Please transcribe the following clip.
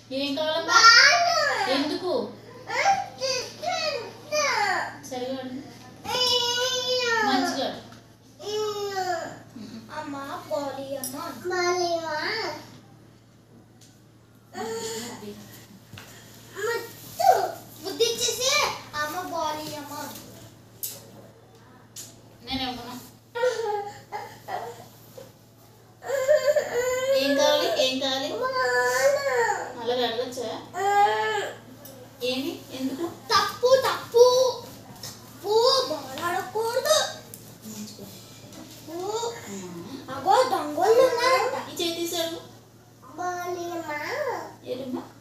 ఏం కావాలమ్మా ఎందుకు సరిగా అడుగు. మంచిగా అడుగు. అమ్మ బాలి అమ్మ బుద్ధి ఇచ్చేసి అమ్మ బాలి అమ్మ నేను ఇవ్వను ఏం కావాలి ఏం కావాలి అలాగే అడగచ్చా ఏమి ఎందుకు తప్పు తప్పు తప్పు బాలాడకూడదు మంచిగా తప్పు అగో దొంగలు ఉన్నారంట ఈ చేయి తీసాడు బాలి అమ్మ ఏడమ్మా